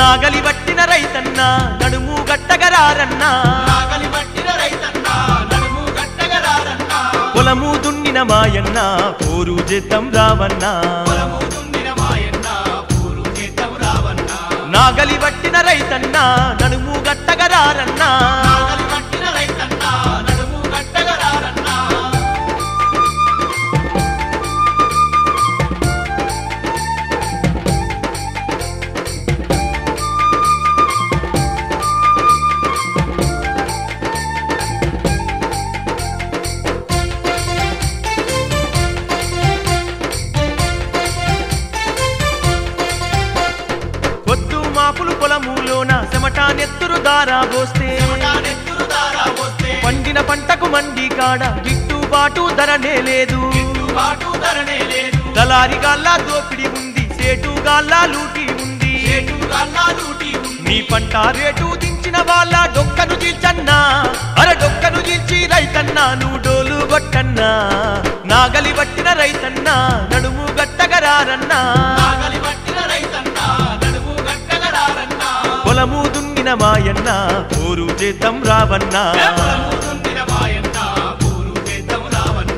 నాగలి పట్టిన రైతన్న నడుము గట్టగరారన్నా నాగలి పట్టిన రైతన్న నడుము గట్టగరారన్న పొలము దున్నిన మాయన్న పోరు చేద్దాం రావన్నా పొలము దున్నిన మాయన్న పూరు చేద్దాం రావన్న నాగలి పట్టిన రైతన్న నడుము గట్టగరారన్నా నాగలి పట్టిన రైతన్న నడుము గట్టగరారన్న పొద్దు మాపులు పొలములోన చెమట నెత్తురు దారా పోస్తే నెత్తురు దారా వస్తే పండిన పంటకు మండి కాడ గిట్టుబాటు ధరనే లేదు బాటు ధరనే లేదు దళారి గాల్లా దోపిడి ఉంది సేటు గాల్లా లూటి ఉంది చేటు గల్లా లూటి ఉంది నీ పంట రేటు దించిన వాళ్ళ డొక్కను చీల్చన్నా అర డొక్కను చీల్చి రైతన్నా నువ్వు డోలు కొట్టన్నా నాగలి పట్టిన రైతన్నా నడుము గట్టగరారన్నా నాగలి పట్టిన రైతన్న నడుము గట్టగరారన్న పొలము దున్నిన మాయన్న పోరు చేద్దాం రావన్నా పొలము దున్నిన మాయన్న పూరు చేద్దాం రావన్న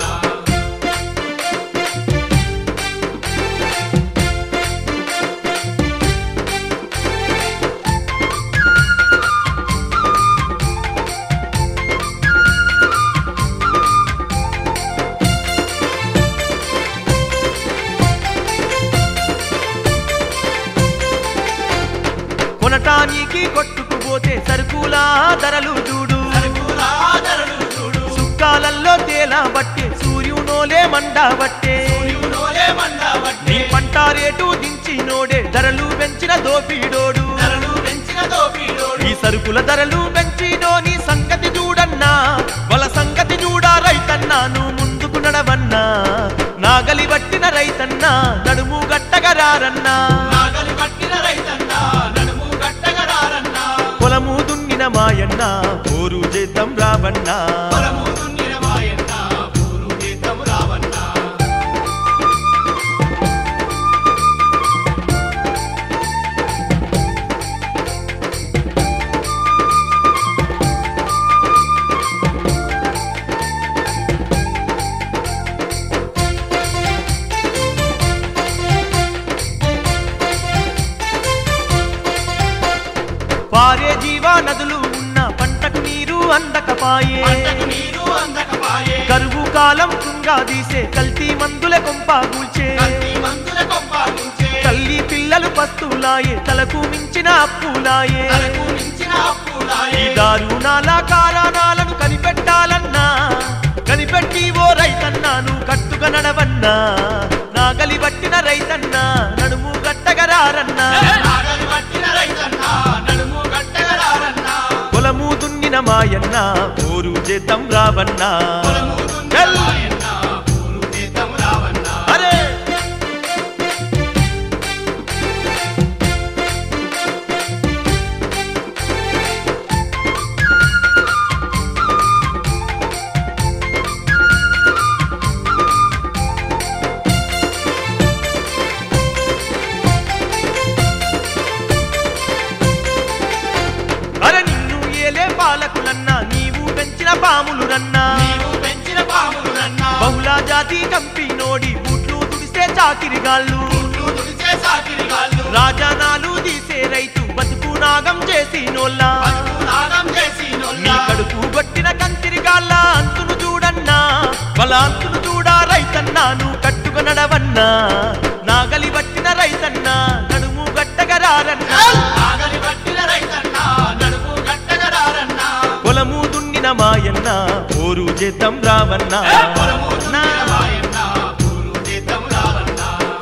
కొనటానికి కొట్టుకుపోతే సరుకులా ధరలు చూడు సరుకులా ధరలు చూడు సుక్కాలల్లో తేలా బట్టే సూర్యునోలే మండా బట్టే సూర్యుడోలే మండ నీ వడ్డీ పంట రేటు దించినోడే ధరలు పెంచిన దోపిడోడు ధరలు పెంచిన దోపిడోడు ఈ సరుకుల ధరలు పెంచినో నీ సంగతి చూడన్నా వాళ్ళ సంగతి చూడా రైతన్నా నువ్వు ముందుకు నడవన్నా నాగలి పట్టిన రైతన్నా నడుము గట్టగరారన్నా నాగలి పట్టిన రైతన్న నడుము గట్టగరారన్న పొలము దున్నిన మాయన్న పోరు చేద్దాం రావన్నా పొలము దున్నిన మాయన్న పూరు చేద్దాం రావన్న పారే జీవా నదులు ఉన్న పంటకు నీరు అందకపాయే పంటకు నీరు అందకపాయే కరువు కాలం కుంగా తీసే కల్తీ మందుల కొంప కూల్చే కల్తీ మందుల కొప్పాలించే తల్లి పిల్లలు పస్తులాయే తలకు మించిన అప్పులాయే తలకు మించిన ఈ అప్పులాయే దారుణాల కారణాలను కనిపెట్టాలన్నా కనిపెట్టి ఓ రైతన్నాను కట్టుగా నడవన్నా నాగలి పట్టిన రైతన్నా నడుము గట్టగరారన్నా నాగలి పట్టిన రైతన్న నడుము గట్టగరారన్న పొలము దున్నిన మాయన్న పోరు చేద్దాం రావన్నా పొలము దున్నిన చల్. మాయన్న పూరు చేద్దాం రావన్న అరే అరే నిన్ను ఏలే పాలకులన్నా నీవు పెంచిన పాములు రన్నా నీవు పెంచిన పాములు నన్నా బహుళ జాతి కంపినోడి బూట్లు తుడిసే చాకిరిగాళ్ళు పుట్లు తుడిచే సాకిరిగాళ్ళు రాజానాలు తీసే రైతు బతుకు నాగం చేసి నోళ్ళ బతుకు నాగం చేసి నీ నొల్లా కడుపు కొట్టిన కంతిరిగాళ్ళ అంతును చూడన్నా వాళ్ళ అంతును చూడా రైతన్నాను కట్టుక నడవన్నా నాగలి పట్టిన రైతన్నా నడుము గట్టగరారన్నా నాగలి పట్టిన రైతన్న నడుము గట్టగరారన్న పొలము దున్నిన మాయన్న పోరు చేద్దాం రావన్నా పొలము దున్నిన నా మాయన్న పూరు చేద్దాం రావన్న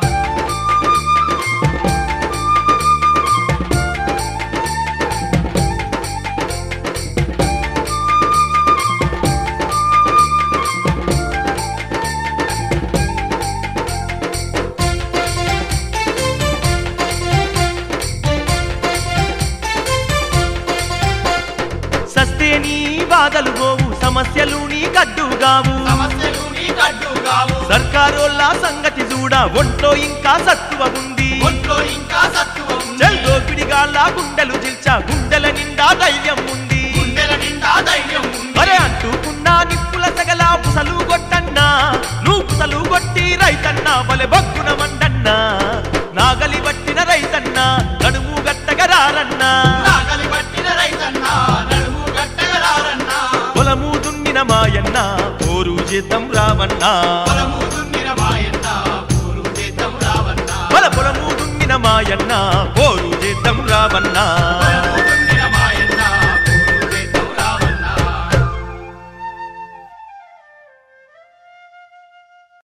సస్తే నీ బాధలు పోవు సమస్యలు నీ కడ్డుగావు సమస్యలు నీ కడ్డు కావు సర్కారోళ్ళ సంగతి చూడ ఒంట్లో ఇంకా సత్తువ ఉంది ఒంట్లో ఇంకా సత్తువ ఉంది చల్ దోపిడి పోటుగాళ్ళ గుండెలు జిల్చా గుండెల నిండా ధైర్యం ఉంది గుండెల నిండా ధైర్యం ఉంది అరే అంటుకున్నా నిప్పుల సగల పుసలు కొట్టన్నా నువ్వు పుసలు కొట్టి రైతన్నా బలె బగ్గున మండన్నా నాగలి పట్టిన రైతన్నా నడుము గట్టగరారన్నా నాగలి పట్టిన రైతన్నా నడుము గట్టగలారన్నా పొలము దున్నిన మాయన్న పోరు చేద్దాం రావన్నా పొలము దున్నిన మాయన్న పూరు చేద్దాం రావన్నా పొల పొలము దున్నిన మాయన్న పోరు చేద్దాం రావన్నా